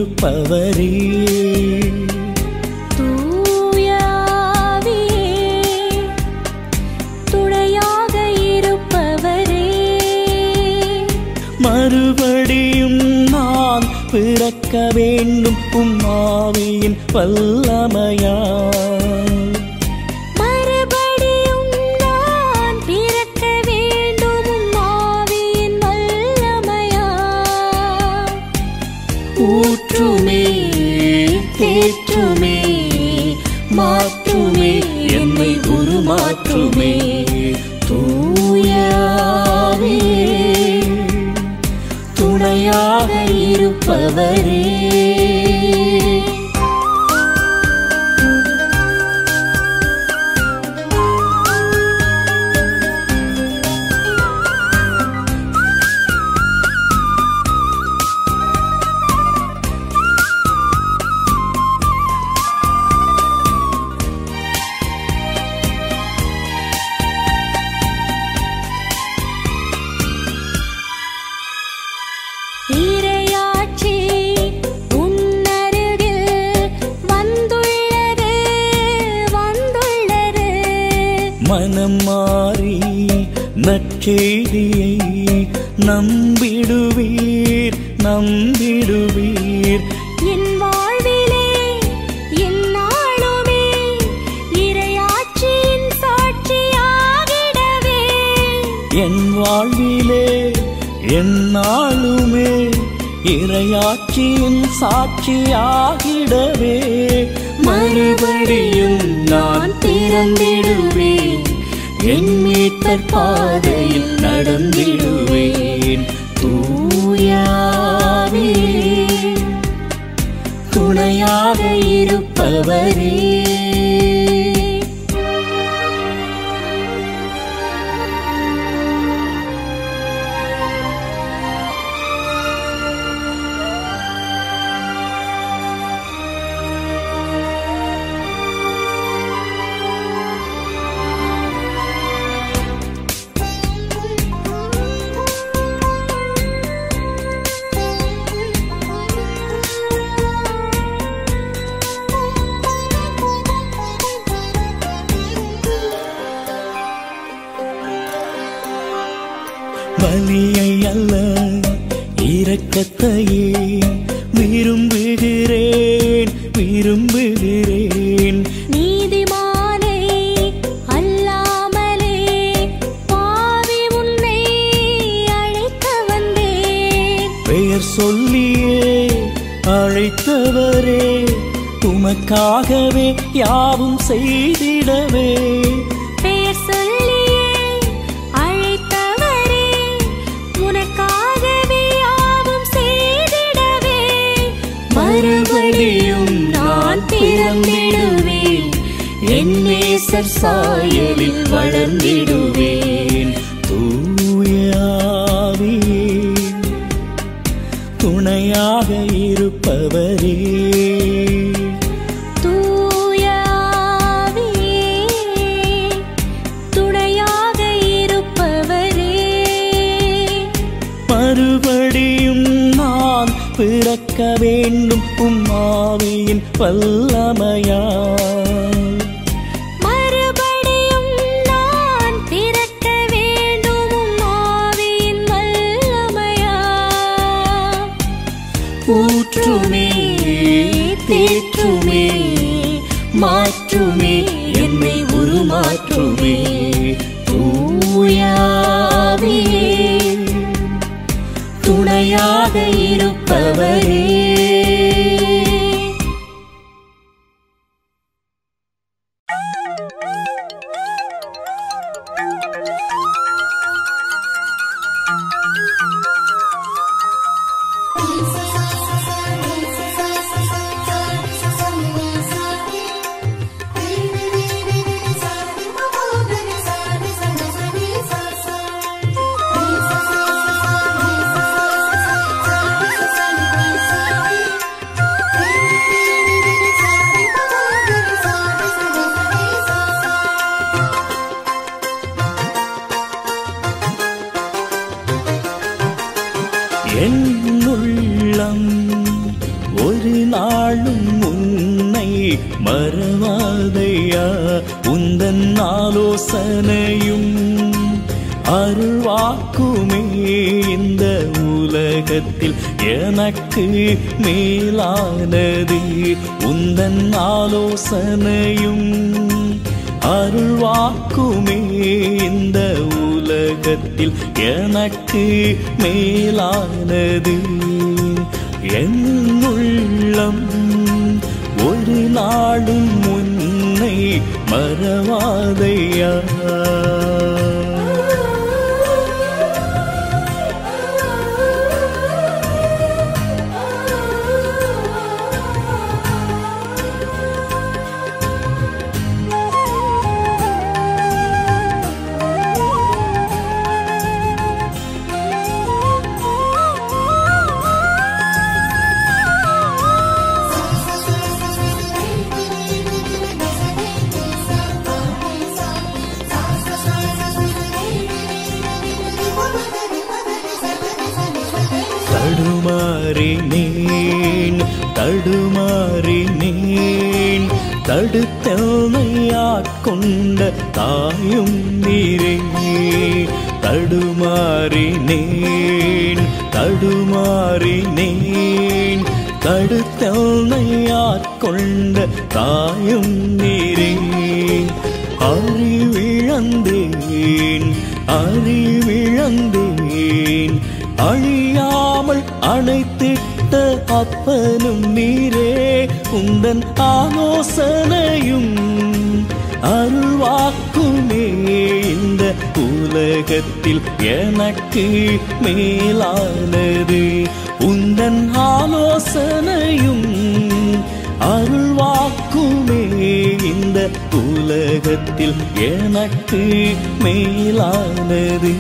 இருப்பவரே தூயாவியே துணையாக இருப்பவரே மறுபடியும் நான் பிறக்க வேண்டும் உம்மாவியின் வல்லமையா மறுபடியும் நான் பிறக்க வேண்டும் உம் ஆவியின் வல்லமையா ஊற்றுமே தேற்றுமே மாற்றுமே என்னை உருமாற்றுமே தூயாவே துணையாக இருப்பவரே இறையாட்சி உன்னருகில் வந்துள்ளது வந்துள்ளது மனம் மாறி நற்செய்தியை நம்பிடுவீர் நம்பிடுவீர் என் வாழ்விலே எந்நாளுமே இறையாட்சியின் சாட்சியாகிடவே என் வாழ்விலே எந்நாளுமே இறையாட்சியின் சாட்சியாகிடவே மறுபடியும் நான் பிறந்திடுவேன் என் மீட்பர் பாதையில் நடந்திடுவேன் தூயாவே துணையாக இருப்பவரே பலியை அல்ல இரக்கத்தையே விரும்புகிறேன் விரும்புகிறேன் நீதிமானை அல்லாமலே பாவி உன்னை அழைக்க வந்தேன் பெயர் சொல்லியே அழைத்தவரே உமக்காகவே யாவும் செய்திடவே பெயர் சொல்லியே அழைத்தவரே உனக்காகவே யாவும் செய்திடவே மறுபடியும் நான் பிறந்திடுவேன் என் நேசர் சாயலில் வளர்ந்திடுவேன் தூயாவே துணையாக இருப்பவரே தூயாவியே துணையாக இருப்பவரே மறுபடியும் நான் பிறக்க வேண்டும் உம்மாவியின் வல்லமையா மறுபடியும் நான் பிறக்க வேண்டும் உம் ஆவியின் வல்லமையா ஊற்றுமே தேற்றுமே மாற்றுமே என்னை உருமாற்றுமே தூயாவே துணையாக இருப்பவரே என் உள்ளம் ஒரு நாளும் உன்னை மறவாதையா உந்தன் ஆலோசனையும் அருள்வாக்குமே இந்த உலகத்தில் எனக்கு மேலானது உந்தன் ஆலோசனையும் அருள்வாக்குமே இந்த உலகத்தில் எனக்கு மேலானது என் உள்ளம் ஒரு நாளும் உன்னை மறவாதையா தடுமாறினேன் தடுமாறினேன் தடுத்தமையாட்கொண்ட தாயும் நீரே தடுமாறினேன் தடுமாறினேன் தடுத்தமையாட்கொண்ட தாயும் நீரே அறிவிழந்தேன் அறிவிழந்தேன் அழியாமல் அணைத்திட்ட அப்பனும் நீரே உந்தன் ஆலோசனையும் அருள்வாக்குமே இந்த உலகத்தில் எனக்கு மேலானது உந்தன் ஆலோசனையும் அருள்வாக்குமே இந்த உலகத்தில் எனக்கு மேலானது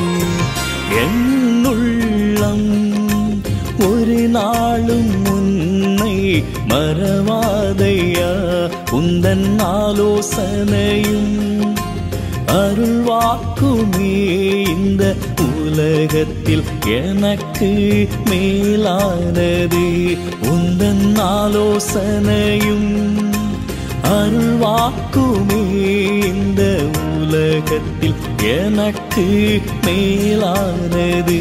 என்னுள்ளம் ஒரு நாளும் உன்னை மறவாதையா உந்தன் ஆலோசனையும் அருள்வாக்குமே இந்த உலகத்தில் எனக்கு மேலானது உந்தன் ஆலோசனையும் அருள்வாக்குமே இந்த உலகத்தில் எனக்கு மேலானது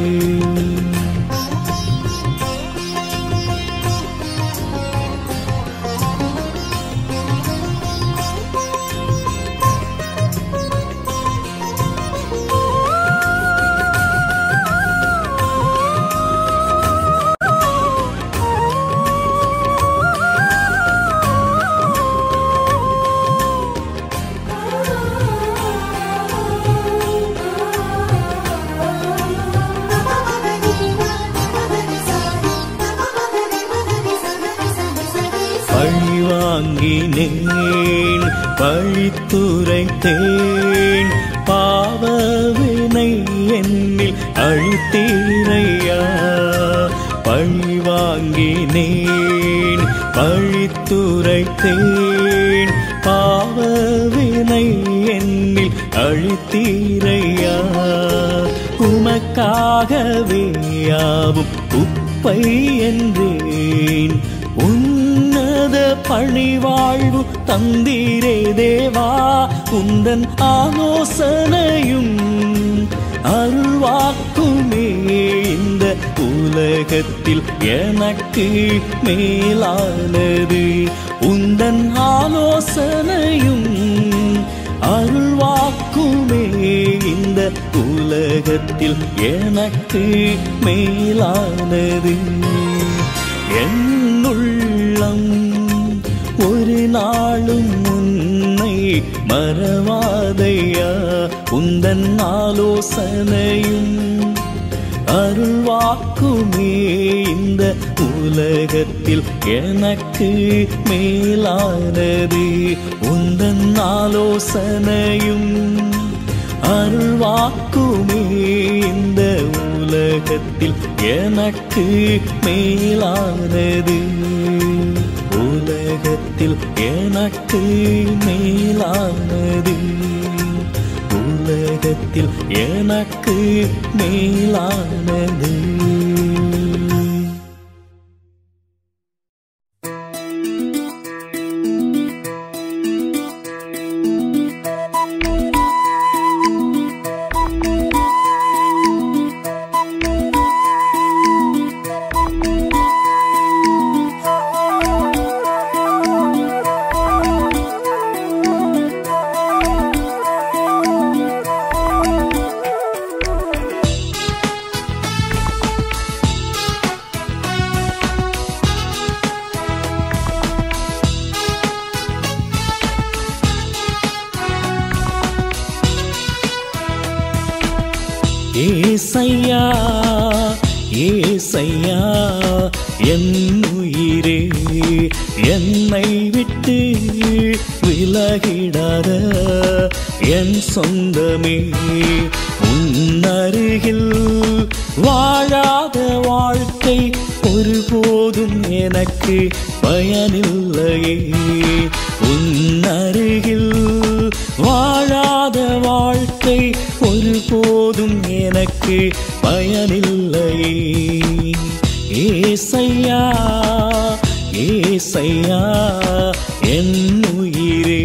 பழி வாங்கினேன் பழித்துரைத்தேன் பாவவினை என்னில் அழித்தீரையா பழி வாங்கினேன் பழித்துரைத்தேன் பாவவினை என்னில் அழித்தீரையா உமக்காகவே யாவும் உப்பை என்றேன் உன்னத பழிவாழ்வு தந்தீரே தேவா உந்தன் ஆலோசனையும் அருள்வாக்குமே இந்த உலகத்தில் எனக்கு மேலானது உந்தன் ஆலோசனையும் அருள்வாக்குமே இந்த உலகத்தில் எனக்கு மேலானது என்னுள்ளம் ஒரு நாளும் உன்னை மறவாதையா உந்தன் ஆலோசனையும் அருள்வாக்குமே இந்த உலகத்தில் எனக்கு மேலானது உந்தன் ஆலோசனையும் அருள்வாக்குமே இந்த உலகத்தில் எனக்கு மேலானது உலகத்தில் எனக்கு மேலானது உலகத்தில் எனக்கு மேலானது ஏசையா ஏசையா என் உயிரே என்னை விட்டு விலகிடாத என் சொந்தமே உன்னருகில் வாழாத வாழ்க்கை ஒருபோதும் எனக்கு பயனில்லையே உன்னருகில் வாழாத வாழ்க்கை ஒருபோதும் எனக்கு பயனில்லையே ஏசையா ஏசையா என் உயிரே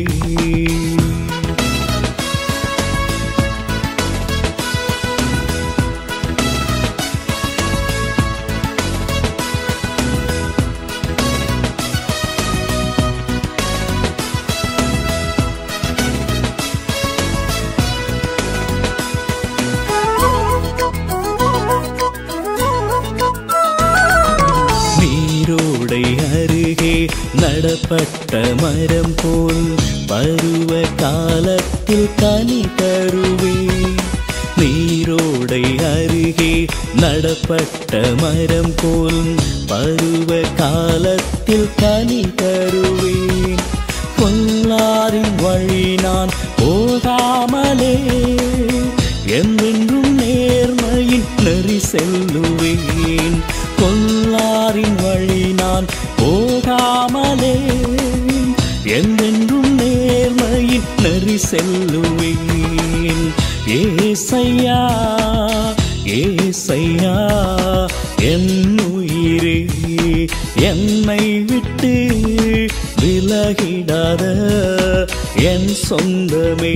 நீரோடை அருகே நடப்பட்ட மரம் போல் பருவ காலத்தில் கனி தருவே நீரோடை அருகே நடப்பட்ட மரம் போல் பருவ காலத்தில் கனி தருவேன் பொல்லாரின் வழி நான் போகாமலே என்றென்றும் நேர்மையின் நெறி செல்லுவேன் பொல்லாரின் வழி நான் போகாமலே என்றென்றும் நேர்மையின் நெறி செல்லுவேன் ஏசையா ஏசையா என் உயிரே என்னை விட்டு விலகிடாத என் சொந்தமே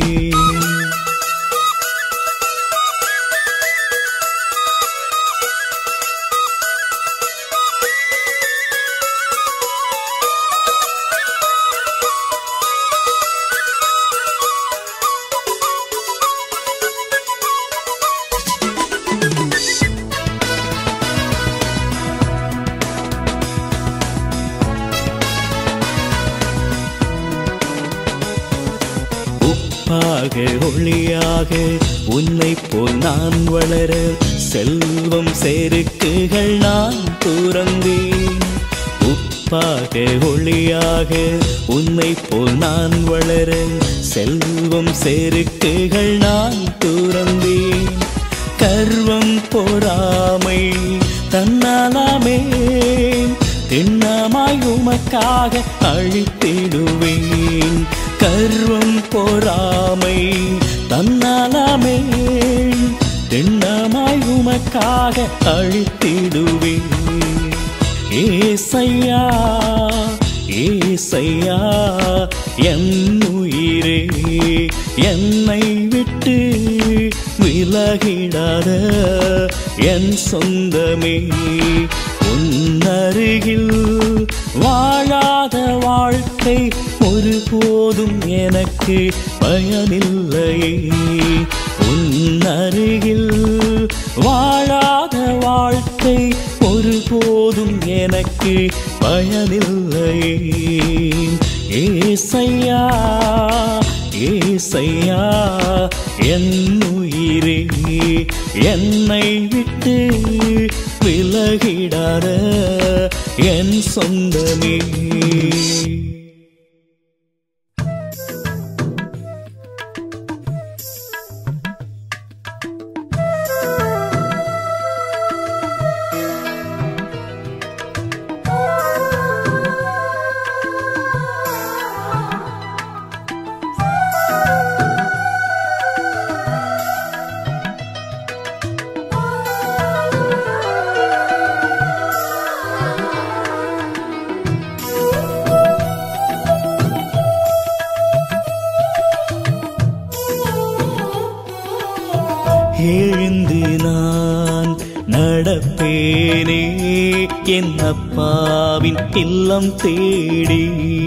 உப்பாக ஒளியாக உன்னை போல் நான் வளர செல்வம் செருக்குகள் நான் துறந்தேன் உப்பாக ஒளியாக உன்னை போல் நான் வளர செல்வம் செருக்குகள் நான் துறந்தேன் கர்வம் பொறாமை தன்னாலாமே திண்ணமாய் உமக்காக அழித்திடுவேன் கர்வம் பொறாமை தன்னாலாமே திண்ணமாய் உமக்காக அழித்திடுவேன் ஏசையா ஏசையா என் உயிரே என்னை விட்டு விலகிடாத என் சொந்தமே உன்னருகில் வாழாத வாழ்க்கை ஒருபோதும் எனக்கு பயனில்லையே உன்னருகில் வாழாத வாழ்க்கை ஒருபோதும் எனக்கு பயனில்லையே ஏசையா ஏசையா என் உயிரே என்னை விட்டு விலகிடாத என் சொந்தமே எழுந்து நான் நடப்பேனே என் அப்பாவின் இல்லம் தேடி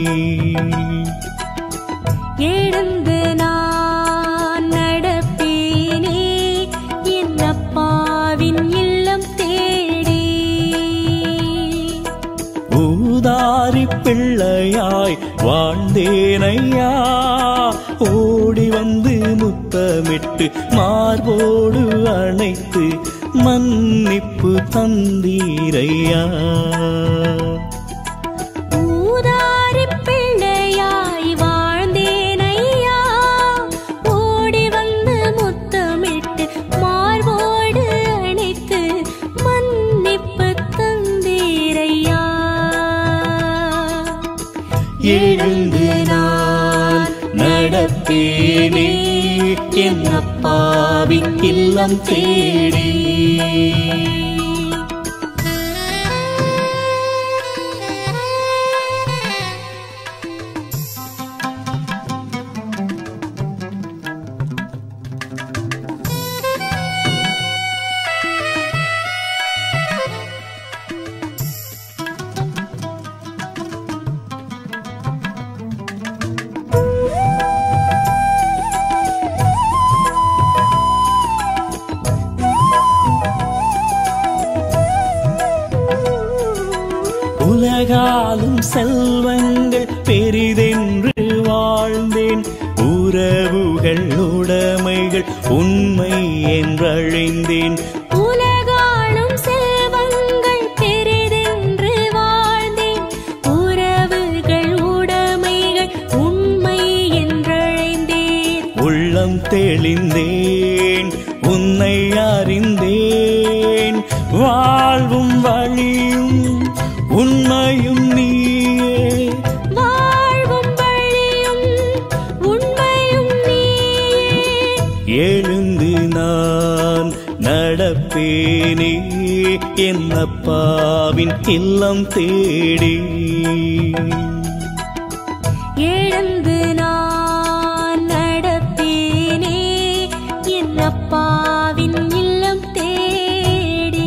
எழுந்து நான் நடப்பேனே என் அப்பாவின் இல்லம் தேடி ஊதாரி பிள்ளையாய் வாழ்ந்தேனையா ஓடி வந்து முத்தமிட்டு மார்போடு அணைத்து மன்னிப்பு தந்தீரையா ஊதாரி பிள்ளையாய் வாழ்ந்தேன் ஐயா ஓடி வந்து முத்தமிட்டு மார்போடு அணைத்து மன்னிப்பு தந்தீரையா எழுந்து நான் நடப்பேனே என் அப்பாவின் இல்லம் தேடி உலகாலும் செல்வங்கள் பெரிதென்று வாழ்ந்தேன் உறவுகள் உடைமைகள் உண்மை என்றழைந்தேன் உலகாளும் செல்வங்கள் பெரிதென்று வாழ்ந்தேன் உறவுகள் உடைமைகள் உண்மை என்றழைந்தேன் உள்ளம் தெளிந்தேன் உன்னை அறிந்தேன் வாழ்வும் வழியும் உண்மையும் நீயே வாழ்வும் வழியும் உண்மையும் நீயே எழுந்து நான் நடப்பேனே என் அப்பாவின் இல்லம் தேடி எழுந்து நான் நடப்பேனே என் அப்பாவின் இல்லம் தேடி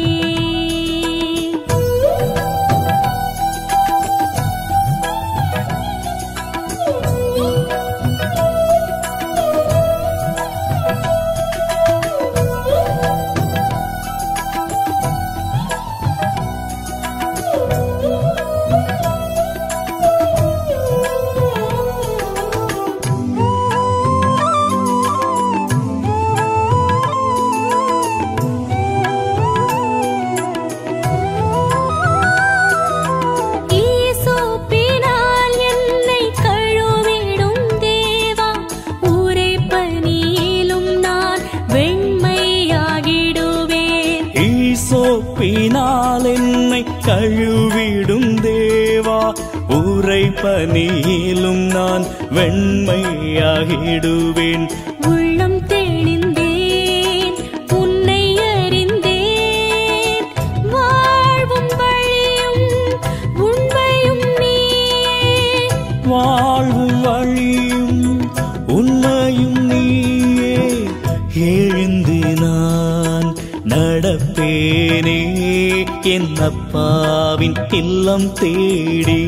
ஈசோப்பினால் என்னை கழுவிடும் தேவா ஊரை பனியிலும் நான் வெண்மையாகிடுவேன் ஈசோப்பினால் என்னை கழுவிடும் தேவா உரை பனியிலும் நான் வெண்மையாகிடுவேன் உள்ளம் தெளிந்தேன் உன்னை அறிந்தேன் வாழ்வும் வழியும் உண்மையும் நீயே வாழ்வும் வழியும் உண்மையும் நீயே எழுந்து நான் நடப்பேனே என் அப்பாவின் இல்லம் தேடி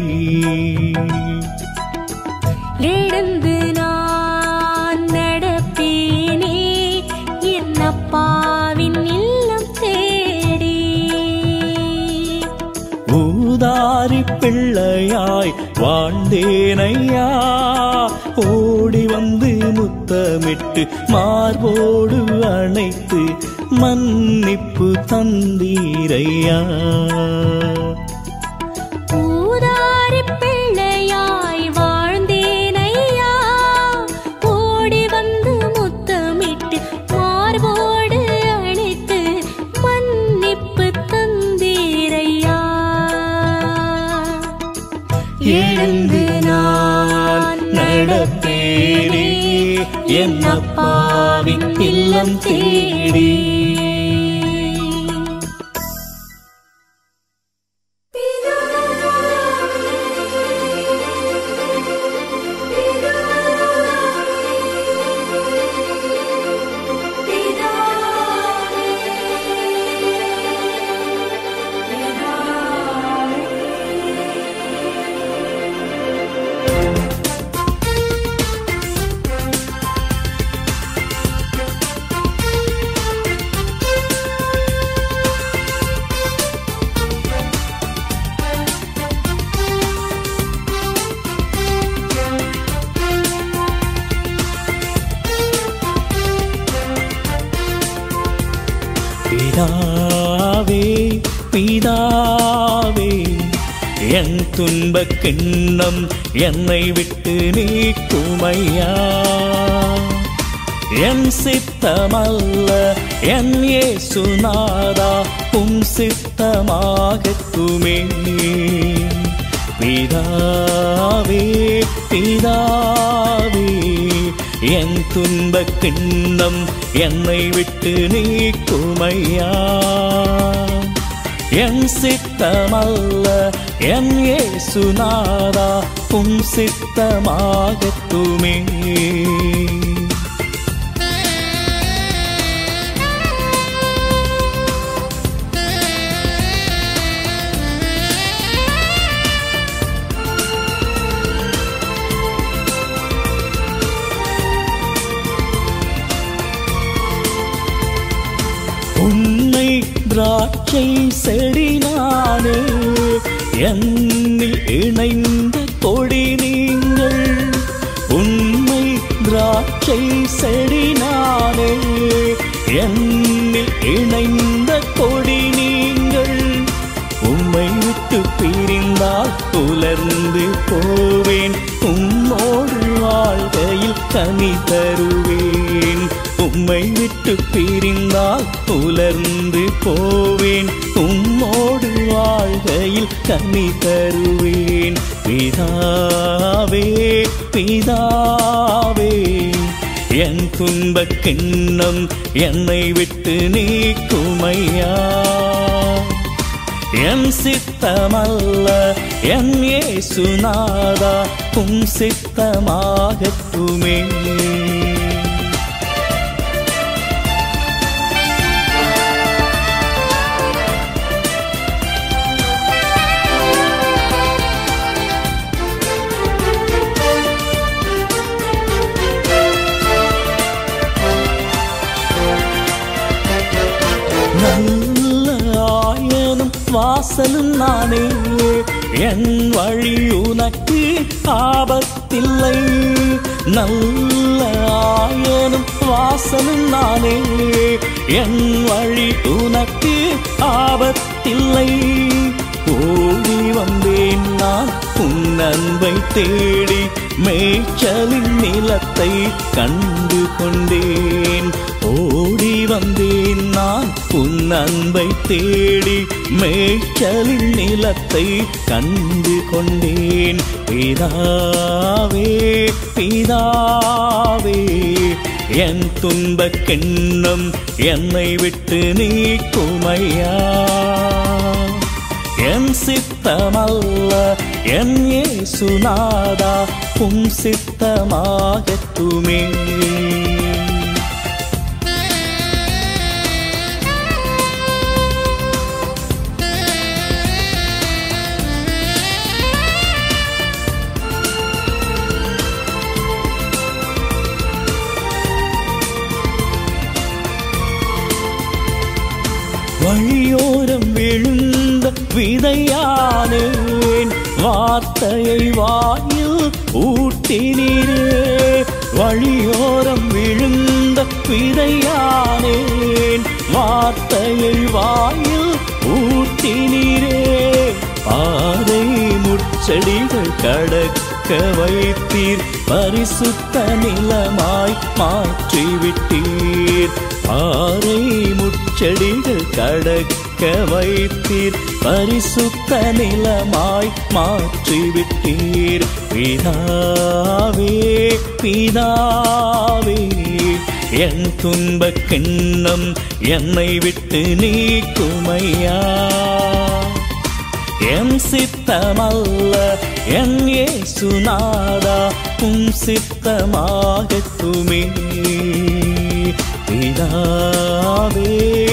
எழுந்து நான் நடப்பேனே என் அப்பாவின் இல்லம் தேடி ஊதாரி பிள்ளையாய் வாழ்ந்தேனையா ஓடி வந்து முத்தமிட்டு மார்போடு அணைத்து மன்னிப்பு தந்தீரையா ஊதாரி பிள்ளையாய் வாழ்ந்தேன் ஐயா ஓடி வந்து முத்தமிட்டு மார்போடு அணைத்து மன்னிப்பு தந்தீரையா எழுந்து நான் நடப்பேனே என் அப்பாவின் இல்லம் தேடி பிதாவே பிதாவே பிதாவே என் துன்பக் கிண்ணம் என்னை விட்டு நீக்குமையா என் சித்தமல்ல என் இயேசுநாதா உம் சித்தமாகத்துமே பிதாவே பிதாவே என் துன்பக் கிண்ணம் என்னை விட்டு நீக்குமையா என் சித்தமல்ல என் இயேசுநாதா உம் சித்தமாகத்துமே உன்னை திராட்சை செடினானே என்னில் இணைந்த கொடி நீங்கள் உண்மை திராட்சை செடினானே என்னில் இணைந்த கொடி நீங்கள் உம்மை விட்டு பிரிந்தால் புலர்ந்து போவேன் உம்மோடு வாழ்கையில் கனி தருவேன் உம்மை விட்டு பிரிந்தால் புலர்ந்து போவேன் உம்மோடு வாழ்கையில் கனி தருவேன் பிதாவே பிதாவே என் துன்பக் கிண்ணம் என்னை விட்டு நீக்குமையா என் சித்தமல்ல என் இயேசுநாதா உம் சித்தமாகத்துமே நல்ல ஆயனும் வாசலும் நானே என் வழி உனக்கு ஆபத்தில்லை நல்ல ஆயனும் வாசலும் நானே என் வழி உனக்கு ஆபத்தில்லை ஓடி வந்தேன் நான் உன் அன்பை தேடி மேய்ச்சலின் நிலத்தை கண்டு கொண்டேன் ஓடி வந்தேன் நான் உன் அன்பை தேடி மேய்ச்சலின் நிலத்தை கண்டு கொண்டேன் பிதாவே பிதாவே என் துன்பக் கிண்ணம் என்னை விட்டு நீக்குமையா என் சித்தமல்ல என் இயேசுநாதா உம் சித்தமாகத்துமே வழியோரம் விழுந்த விதையானேன் வார்த்தையை வாயில் ஊட்டினீரே வழியோரம் விழுந்த விதையானேன் வார்த்தையை வாயில் ஊட்டினீரே பாறை முச்செடிகள் கடக்க வைத்தீர் பரிசுத்த நிலமாய் மாற்றிவிட்டீர் பாறை முச்செடிகள் கடக்க வைத்தீர் பரிசுத்த நிலமாய் மாற்றிவிட்டீர் பிதாவே பிதாவே என் துன்பக் கிண்ணம் என்னை விட்டு நீக்குமையா என் சித்தமல்ல என் இயேசுநாதா உம் சித்தமாகத்துமே பிதாவே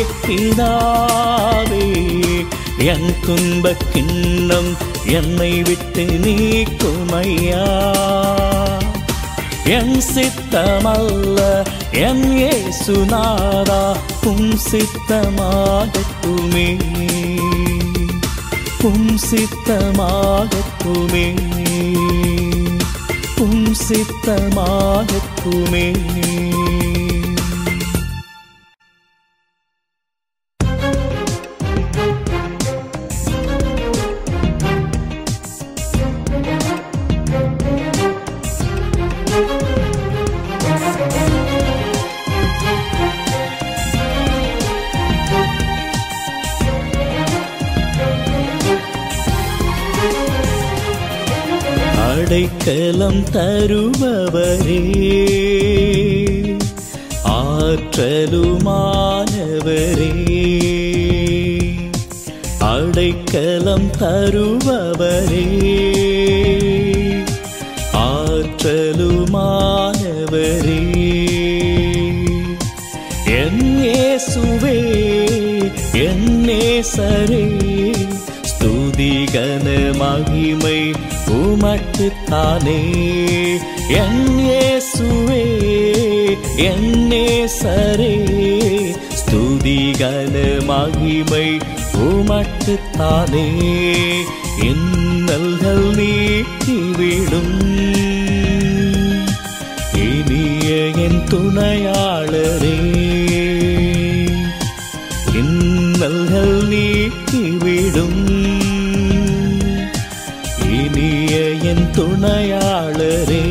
பிதாவே என் துன்பக் கிண்ணம் என்னை விட்டு நீக்குமையா என் சித்தமல்ல என் இயேசுநாதா உம் சித்தமாகத்துமே உம் சித்தமாகத்துமே உம் சித்தமாகத்துமே அடைக்கலம் தருபவரே ஆற்றலுமானவரே அடைக்கலம் தருபவரே ஆற்றலுமானவரே என் இயேசுவே என் நேசரே ஸ்துதிகன மகிமை உமக்குத்தானே என் இயேசுவே என் நேசரே ஸ்துதிகன மகிமை உமக்குத்தானே இன்னல்கள் நீக்கிவிடும் இனிய என் துணையாளரே இன்னல்கள் நீக்கிவிடும் இனிய என் துணையாளரே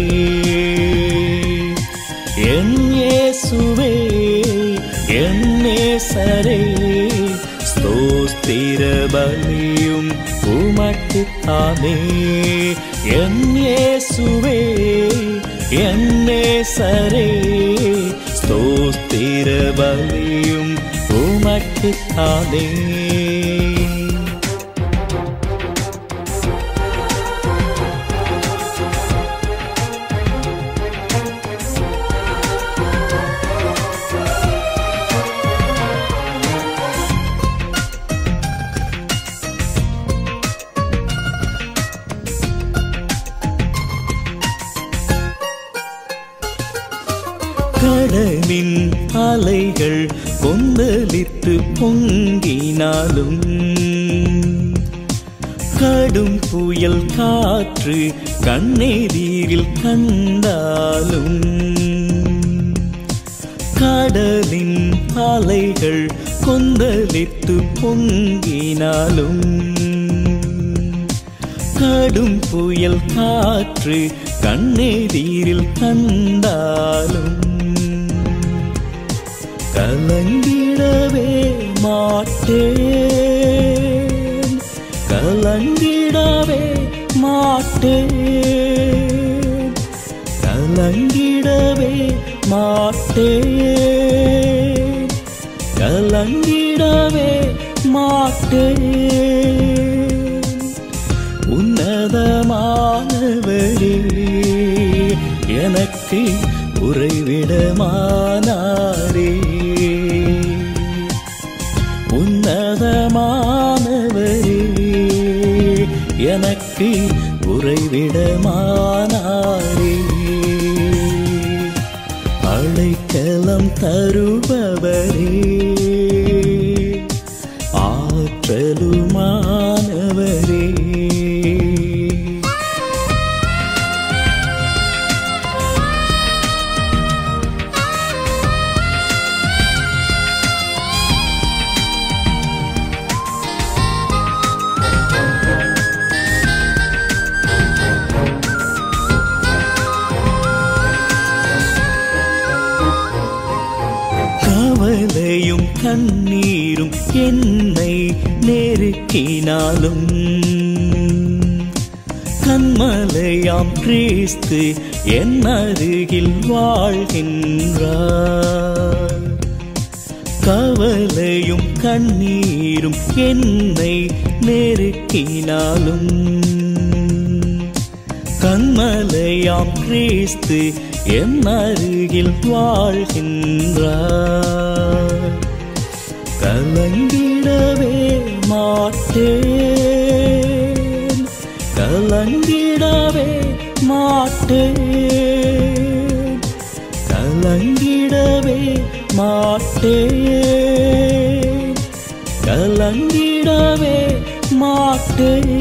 என் இயேசுவே என் நேசரே ஸ்தோஸ்திர பலியும் உமக்குத்தானே என் இயேசுவே என் நேசரே ஸ்தோஸ்திர பலியும் உமக்குத்தானே கடலின் அலைகள் கொந்தளித்து பொங்கினாலும் கடும் புயல் காற்று கண்ணெதிரில் கண்டாலும் கடலின் அலைகள் கொந்தளித்து பொங்கினாலும் கடும் புயல் காற்று கண்ணெதிரில் கண்டாலும் கலங்கிடவே மாட்டேன் கலங்கிடவே மாட்டேன் கலங்கிடவே மாட்டேன் கலங்கிடவே மாட்டேன் உன்னதமானவரே எனக்கு உறைவிடமானாரே உன்னதமானவரே எனக்கு உறைவிடமானாரே அழைக்கலம் தருபவரே ஆற்றலுமானவரே கவலையும் கண்ணீரும் என்னை நெருக்கினாலும் கண்மலையாம் கிறிஸ்து என் அருகில் வாழ்கின்றார் கவலையும் கண்ணீரும் என்னை நெருக்கினாலும் கண்மலையாம் கிறிஸ்து என் அருகில் வாழ்கின்றார் கலங்கிடவே மாட்டேன் கலங்கிடவே மாட்டேன் கலங்கிடவே மாட்டேன் கலங்கிடவே மாட்டேன்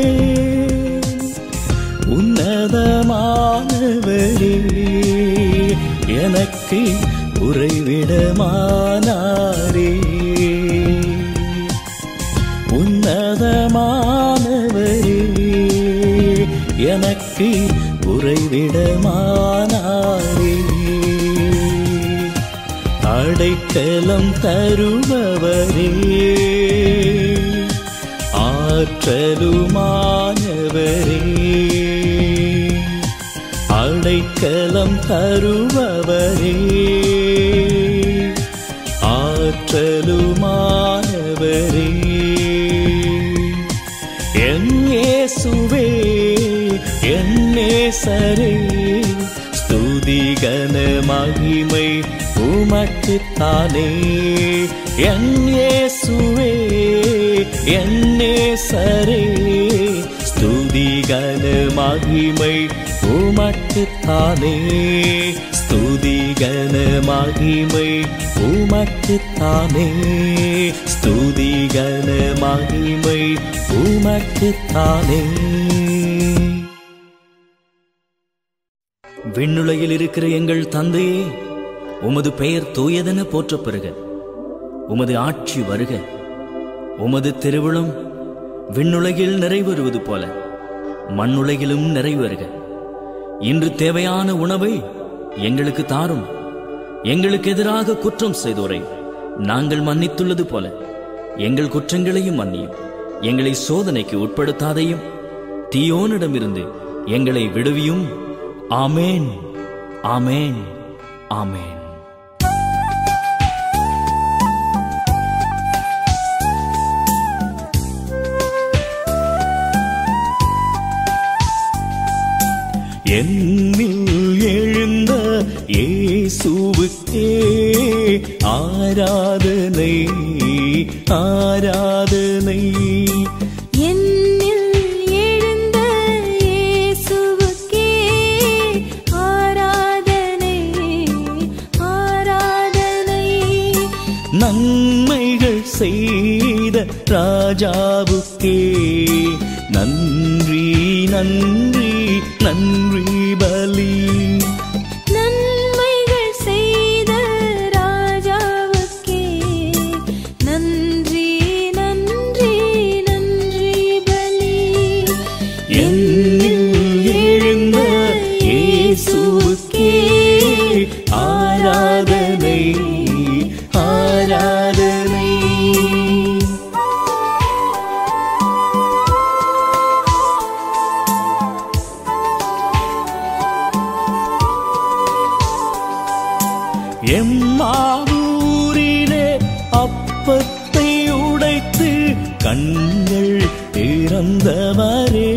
உன்னதமானவரே எனக்கு உறைவிடமானாரே உன்னதமானவரே எனக்கு உறைவிடமானாரே அடைக்கலம் தருபவரே ஆற்றலுமானவரே அடைக்கலம் தருபவரே ஆற்றலுமானவரே என் இயேசுவே என் நேசரே ஸ்துதி கன மகிமை உமக்குத்தானே என் இயேசுவே என் நேசரே ஸ்துதி கன மகிமை உமக்குத்தானே ஸ்துதி கன மகிமை உமக்குத்தானே ஸ்துதி கன மகிமை உமக்குத்தானே விண்ணுலகில் இருக்கிற எங்கள் தந்தையே உமது பெயர் தூயதென போற்றப் பெறுக உமது ஆட்சி வருக உமது திருவிழம் விண்ணுலகில் நிறைவேறுவது போல மண்ணுலகிலும் நிறைவேறுக இன்று தேவையான உணவை எங்களுக்கு தாரும் எங்களுக்கு எதிராக குற்றம் செய்தோரை நாங்கள் மன்னித்துள்ளது போல எங்கள் குற்றங்களையும் மன்னியும் எங்களை சோதனைக்கு உட்படுத்தாதையும் தீயோனிடமிருந்து எங்களை விடுவியும் ஆமேன் ஆமேன் ஆமேன் என்னில் எழுந்த இயேசுவுக்கே ஆராதனை ஆராதனை என்னில் எழுந்த இயேசுவுக்கே ஆராதனை ஆராதனை நன்மைகள் செய்த ராஜாவுக்கே நன்றி நன்றி நன்றி பலி நன்மைகள் செய்த ராஜாவுக்கே நன்றி நன்றி நன்றி பலி என்னில் எழுந்த இயேசுவுக்கே ஆராதனை ஆராதனை எம்மாவூரிலே அப்பத்தை உடைத்து கண்கள் திறந்தவரே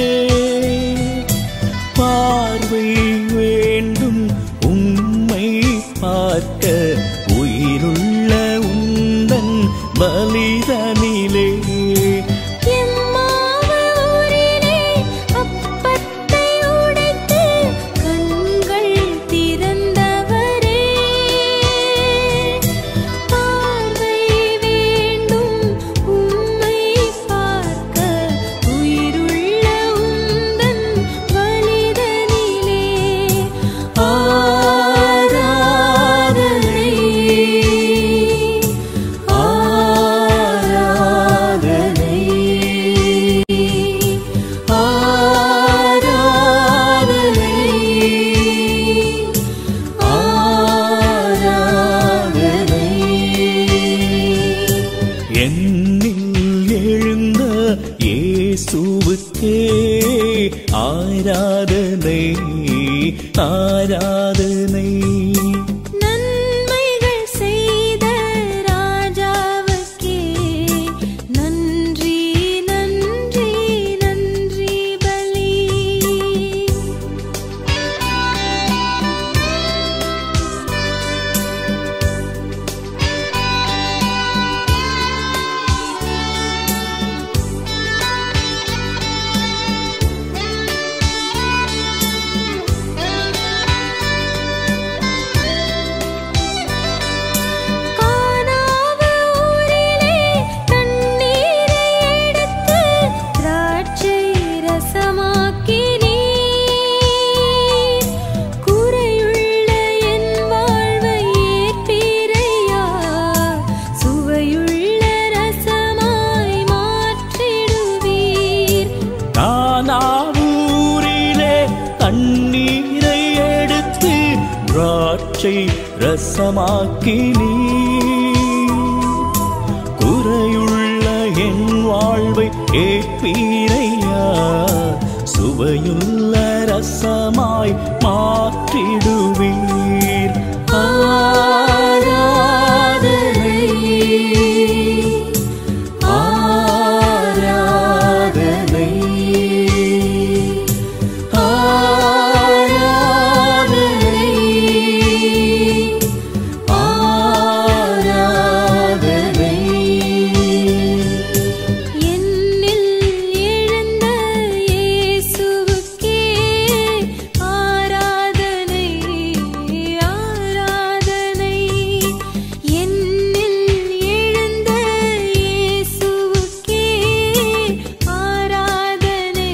பார்வை வேண்டும் உம்மை பார்க்க உயிருள்ள உந்தன் பலிதனிலே எம்மாவு ஊரிலே அப்பத்தை உடைத்து கண்கள் திறந்தவரே பார்வை வேண்டும் உம்மை பார்க்க உயிருள்ள உந்தன் வலிதனிலே ஆராதனை ஆராதனை ஆராதனை ஆராதனை என்னில் எழுந்த இயேசுவுக்கே ஆராதனை ஆராதனை நன்மைகள் செய்த ராஜாவுக்கே நன்றி நன்றி நன்றி பலி கானாவு ஊரிலே தண்ணீரை எடுத்து திராட்சை ரசமாக்கினீர் குறையுள்ள என் வாழ்வை ஏற்பீரையா சுவையுள்ள ரசமாய் மாற்றிடுவீர் நானாவூரிலே தண்ணீரை எடுத்து திராட்சை ரசமாக்கி நீ குறையுள்ள என் வாழ்வை ஏற்பீரையா சுவையுள்ள ரசமாய் மாற்றிடுவீர் ஆராதனை ஆராதனை ஆராதனை ஆராதனை என்னில் எழுந்த இயேசுவுக்கே ஆராதனை ஆராதனை என்னில் எழுந்த இயேசுவுக்கே ஆராதனை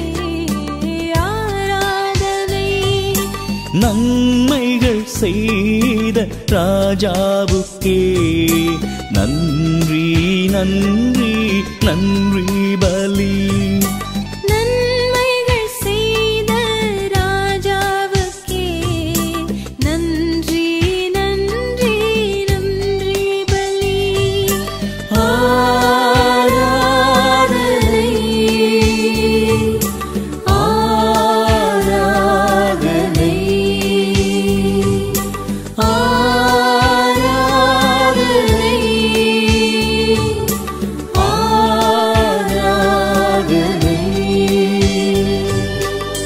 ஆராதனை நன்மைகள் செய்த ராஜாவுக்கே நன்றி நன்றி நன்றி பலி நன்மைகள் செய்த ராஜாவுக்கே நன்றி நன்றி நன்றி பலி ஆராதனை ஆராதனை ஆராதனை ஆராதனை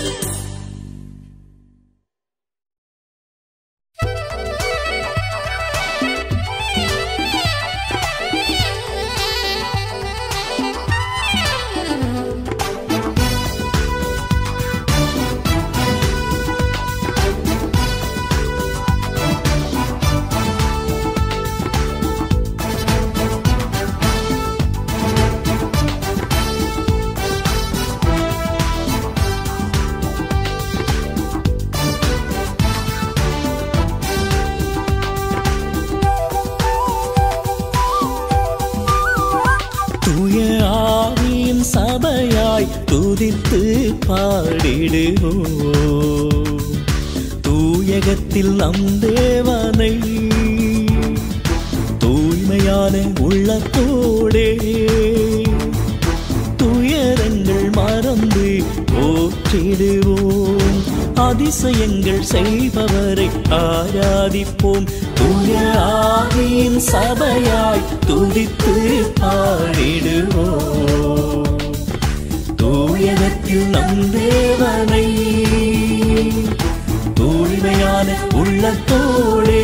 தூய ஆவியின் சபையாய் துதித்து பாடிடுவோம் தூயகத்தில் நம் தேவனை தூய்மையான உள்ளத்தோடே துயரங்கள் மறந்து போற்றிடுவோம் அதிசயங்கள் செய்பவரை ஆராதிப்போம் தூய ஆவியின் சபையாய் துதித்து பாடிடுவோம் தூயகத்தில் நம் தேவனை தூய்மையான உள்ளத்தோடே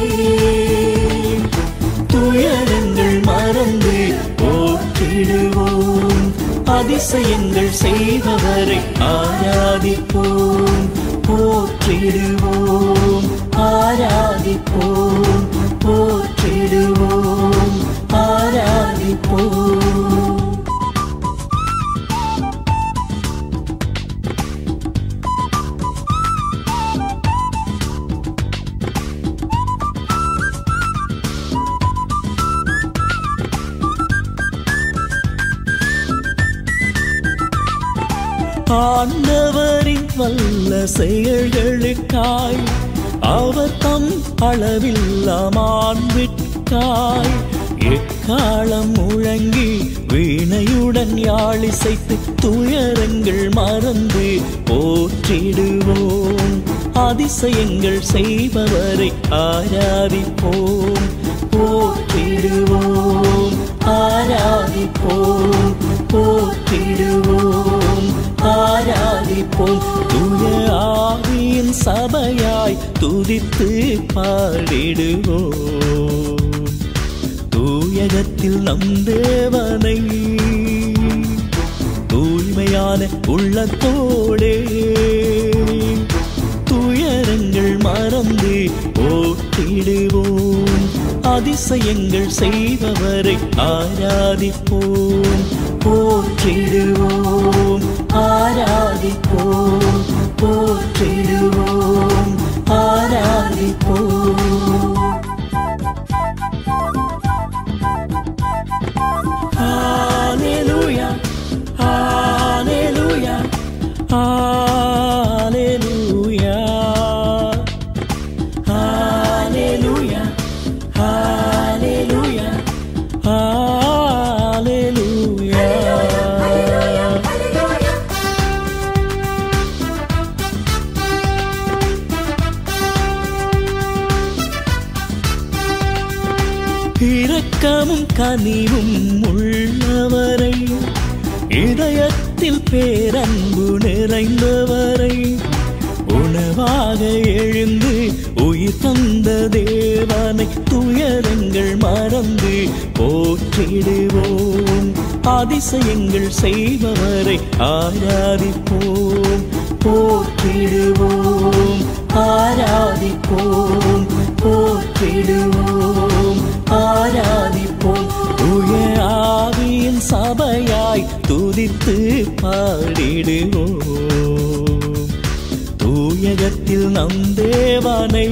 துயரங்கள் மறந்து போற்றிடுவோம் அதிசயங்கள் செய்பவரை ஆராதிப்போம் போற்றிடுவோம் ஆராதிப்போம் போற்றிடுவோம் ஆராதிப்போம் ஆண்டவரின் வல்ல செயல்களுக்காய் அவர் தம் அளவில்லா மாண்பிற்காய் எக்காலம் முழங்கி வீணையுடன் யாழிசைத்து துயரங்கள் மறந்து போற்றிடுவோம் அதிசயங்கள் செய்பவரை ஆராதிப்போம் போற்றிடுவோம் ஆராதிப்போம் போற்றிடுவோம் ஆராதிப்போம் தூய ஆவியின் சபையாய் துதித்து பாடிடுவோம் தூயகத்தில் நம் தேவனை தூய்மையான உள்ளத்தோடே துயரங்கள் மறந்து ஓட்டிடுவோம் அதிசயங்கள் செய்பவரை ஆராதிப்போம் போற்றிடுவோம் ஆராதிப்போம் போற்றிடுவோம் ஆராதிப்போம் Hallelujah, hallelujah, hallelujah, hallelujah, hallelujah, hallelujah. இரக்கமும் கனிவும் உள்ளவரை இதயத்தில் பேரன்பு நிறைந்தவரை உணவாக எழுந்து உயிர் தந்த தேவனை துயரங்கள் மறந்து போற்றிடுவோம் அதிசயங்கள் செய்பவரை ஆராதிப்போம் போற்றிடுவோம் ஆராதிப்போம் போற்றிடுவோம் ஆராதிப்போம் தூய ஆவியின் சபையாய் துதித்து பாடிடுவோம் தூயகத்தில் நம் தேவனை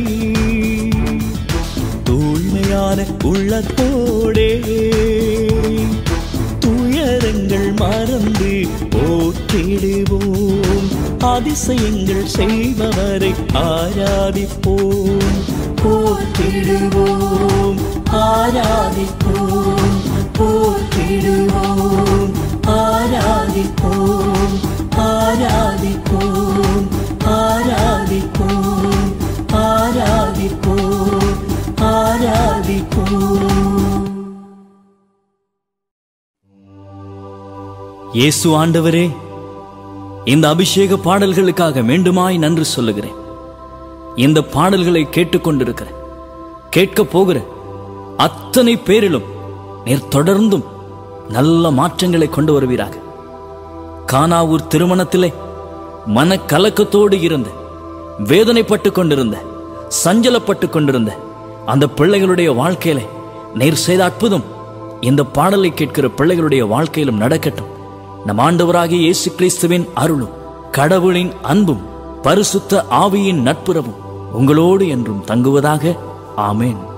தூய்மையான உள்ளத்தோடே துயரங்கள் மறந்து போற்றிடுவோம் அதிசயங்கள் செய்பவரை ஆராதிப்போம் போற்றிடுவோம் ஆராதிப்போம் போற்றிடுவோம் ஆராதிப்போம் ஆராதிப்போம் ஆராதிப்போம் ஆராதிப்போம் ஆராதிப்போம் இயேசு ஆண்டவரே இந்த அபிஷேக பாடல்களுக்காக மீண்டுமாய் நன்றி சொல்லுகிறேன் இந்த பாடல்களை கேட்டுக்கொண்டிருக்கிற கேட்க போகிற அத்தனை பேரிலும் நீர் தொடர்ந்தும் நல்ல மாற்றங்களை கொண்டு வருவீராக கானாவூர் திருமணத்திலே மனக்கலக்கத்தோடு இருந்த வேதனைப்பட்டு கொண்டிருந்த சஞ்சலப்பட்டு கொண்டிருந்த அந்த பிள்ளைகளுடைய வாழ்க்கையில நீர் செய்த அற்புதம் இந்த பாடலை கேட்கிற பிள்ளைகளுடைய வாழ்க்கையிலும் நடக்கட்டும் நம் ஆண்டவராகிய இயேசு கிறிஸ்துவின் அருளும் கடவுளின் அன்பும் பரிசுத்த ஆவியின் நட்புறவும் உங்களோடு என்றும் தங்குவதாக ஆமேன்